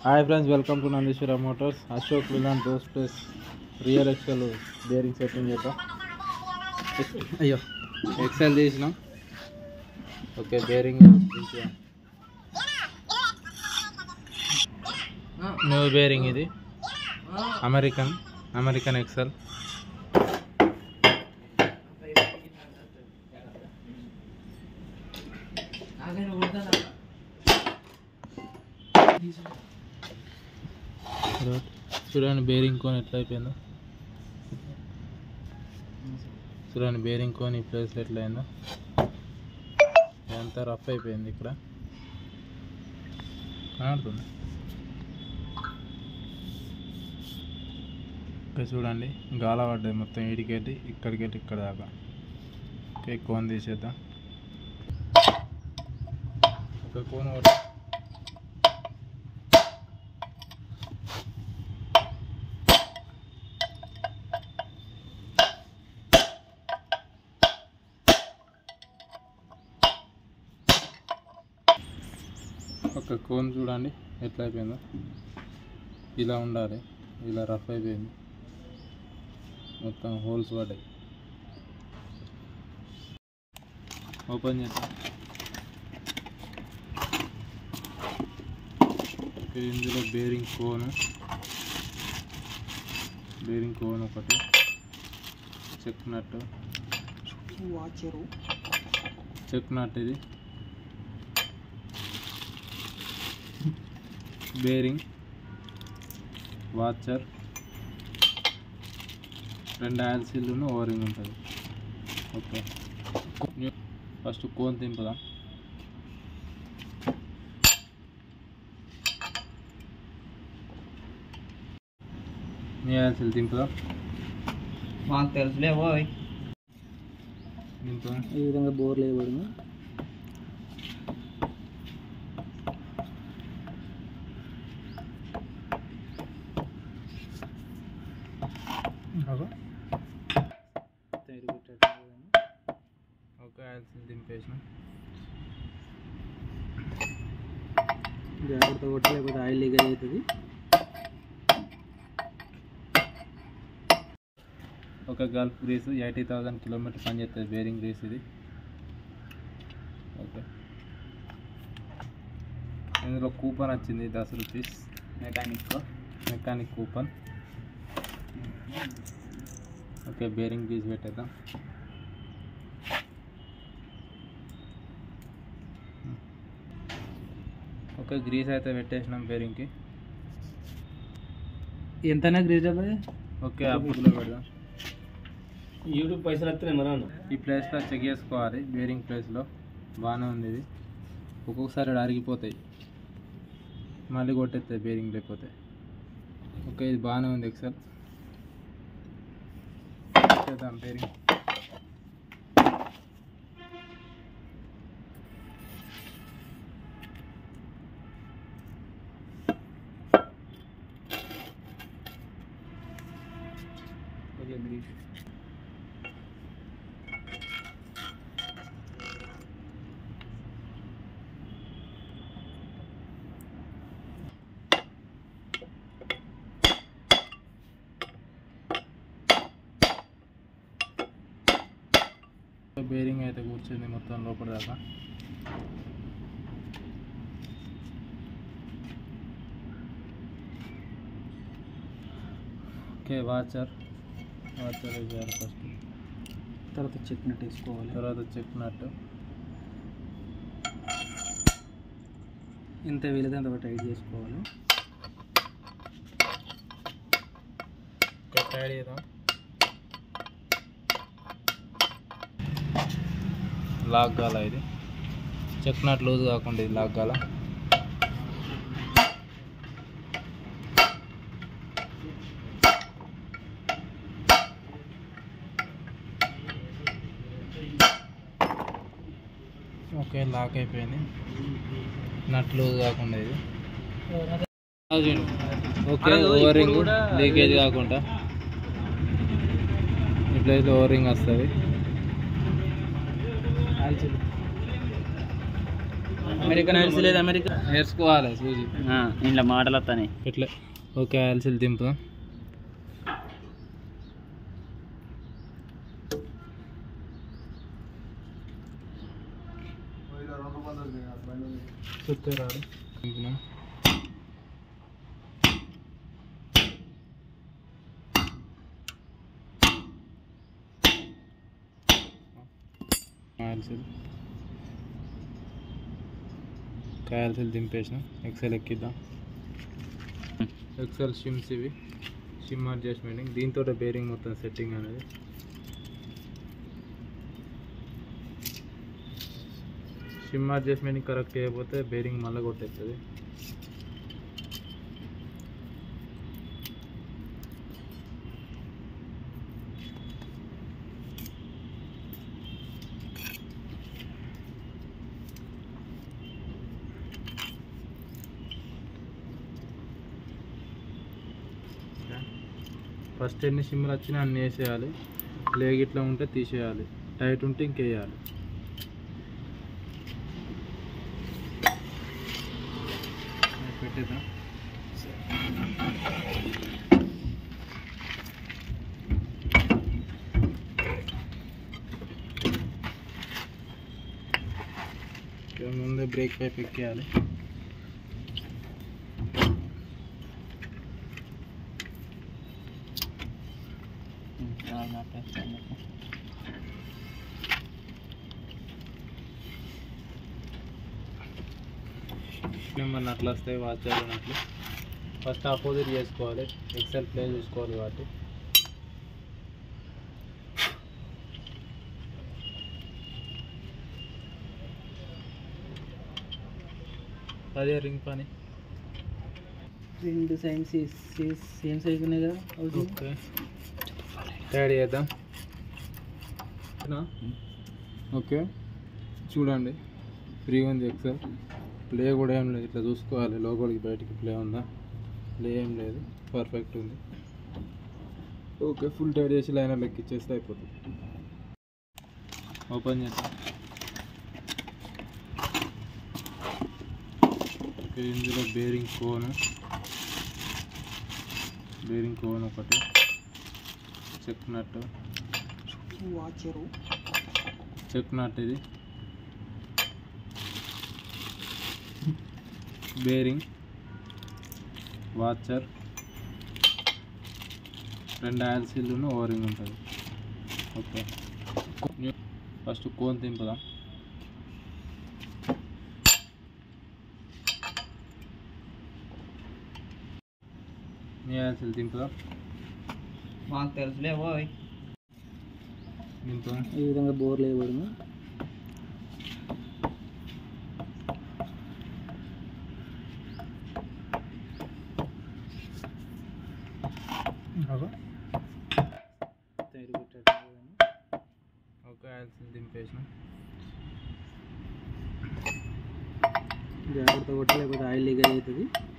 hi friends welcome to Nandeeshwara motors Ashok Leyland Dost plus rear axle bearing setting చేద్దాం అయ్యో axle తీసినాం okay bearing new bearing ఇది American American axle చూడండి bearing cone ఎట్లా అయిపోయిందో చూడండి బేరింగ్ కోన్ ఈ ప్లేస్ ఎట్లా అయిందో ఎంత రఫ్ అయిపోయింది ఇక్కడ కనబడుతుంది ఇక్కడ చూడండి గాల పడ్డది మొత్తం ఈడికెళ్ళి ఇక్కడికి వెళ్ళి ఇక్కడ దాకా ఓకే కోన్ తీసేద్దాం ఒక కోన్ ఒకటి ఒక కోన్ చూడండి ఎట్లా అయిపోయిందో ఇలా ఉండాలి ఇలా రఫ్ అయిపోయింది మొత్తం హోల్స్ పడ్డాయి ఓపెన్ చేద్దాం ఓకే, ఇందులో బేరింగ్ కోన్ బేరింగ్ కోన్ ఒకటి check nut washer check nut ఇది బేరింగ్ వాచర్ రెండు ఆయిల్ సీల్ను ఓవరింగ్ ఉంటుంది ఓకే ఫస్ట్ కోన్ తింపుదాం నీ ఆయిల్ సీల్ తింపుదాం మాకు తెలుసులే పోయ్ తింపుదాం ఈ విధంగా బోర్లు వేయబడింది ఓకే ఆయిల్ సీల్ దింపేసిన జాగ్రత్త కొట్టి లేకపోతే ఆయిల్ లీకేజ్ అవుతుంది ఒక Gulf grease eighty thousand kilometre పనిచేస్తుంది బేరింగ్ గ్రీస్ ఇది ఓకే ఇందులో కూపన్ వచ్చింది దస్ rupees mechanic mechanic coupon okay bearing grease పెట్టేద్దాం ఓకే గ్రీస్ అయితే పెట్టేసినాం బేరింగ్కి ఎంతైనా గ్రీజ్ అవ్వదు ఓకే అప్పుడులో పెడదాం యూట్యూబ్ పైసలు వస్తున్నాయి మన ఈ ప్లేస్లో చెక్ చేసుకోవాలి బేరింగ్ ప్లేస్లో బాగానే ఉంది ఇది ఒక్కొక్కసారి ఈడ అరిగిపోతాయి మళ్ళీ కొట్టేస్తాయి బేరింగ్ లేకపోతే ఓకే ఇది బాగానే ఉంది ఎక్సెల్ చేద్దాం బేరింగ్ కొద్దిగా గ్రీజ్ బేరింగ్ అయితే కూర్చుంది మొత్తం లోపల దాకా ఓకే వాచర్ వాచర్ వేయాలి ఫస్ట్ తర్వాత చెక్నట్ వేసుకోవాలి తర్వాత చెక్ నట్ ఎంత వీలైతే అంత టైట్ చేసుకోవాలి ఓకే టైడ్ చేద్దాం లాక్ గాల ఇది చెక్ నట్ లూజ్ కాకుండా ఇది లాక్ గాల ఓకే లాక్ అయిపోయింది నట్ లూజ్ కాకుండా ఇది ఓకే ఓవరింగ్ లీకేజ్ కాకుండా ఈ ప్లేస్లో ఓవరింగ్ వస్తుంది ఆయిల్ చెల్లి అమెరికన్ ఆయిల్స్ లేదు అమెరికా నేర్చుకోవాలి సూజీ ఇంట్లో మాటలు వస్తాయి ఇట్లా ఓకే ఆయిల్సీలు దింపుదాం దింపినాం ఆయిల్సీలు కాయల్సీలు దింపేసినాం ఎక్సెల్ ఎక్కిద్దాం ఎక్సెల్ షిమ్స్ ఇవి షిమ్ అడ్జస్ట్మెంట్ దీంతో బేరింగ్ మొత్తం సెట్టింగ్ అనేది షిమ్ అడ్జస్ట్మెంట్ కరెక్ట్ చేయకపోతే బేరింగ్ మళ్ళీ కొట్టేస్తుంది ఫస్ట్ ఎన్ని సిమ్లు వచ్చినా అన్ని వేసేయాలి లేగ్ ఇట్లా ఉంటే తీసేయాలి టైట్ ఉంటే ఇంకేయాలి పెట్టేద్దాం ఇక ముందే బ్రేక్ పైప్ ఎక్కేయాలి నెంబర్ అట్లా వస్తాయి వాచ్ అట్లా ఫస్ట్ ఆపోజిట్ చేసుకోవాలి ఎక్సెల్ ప్లే చూసుకోవాలి కాబట్టి అదే రింగ్ పని రెండు సైన్స్ సేమ్ సైజ్ ఉన్నాయి కదా ఓకే యాడ్ చేద్దాం ఓకే చూడండి ఫ్రీ ఉంది ఎక్సెల్ ప్లే కూడా ఏం లేదు ఇట్లా చూసుకోవాలి లోపలికి బయటికి ప్లే ఉందా ప్లే ఏం లేదు పర్ఫెక్ట్ ఉంది ఓకే ఫుల్ టైడ్ చేసి లైనర్ లెక్క ఇచ్చేస్తే అయిపోతుంది ఓపెన్ చేద్దాం ఓకే ఇందులో బేరింగ్ కోను బేరింగ్ కోన్ ఒకటి check nut washer check nut ఇది బేరింగ్ వాచర్ రెండు ఆయిల్ సీల్ను ఓవరింగ్ ఉంటుంది ఓకే ఫస్ట్ కోన్ తింపుదాం మీ ఆయిల్ సీల్ తింపుదాం మాకు తెలుసులే పోయ్ దింపుదాం ఈ విధంగా బోర్లు వేయబడింది ఓకే ఆయిల్ సీల్ దింపేసినాం జాగ్రత్త కొట్ట లేకపోతే ఆయిల్ లీకేజ్ అవుతుంది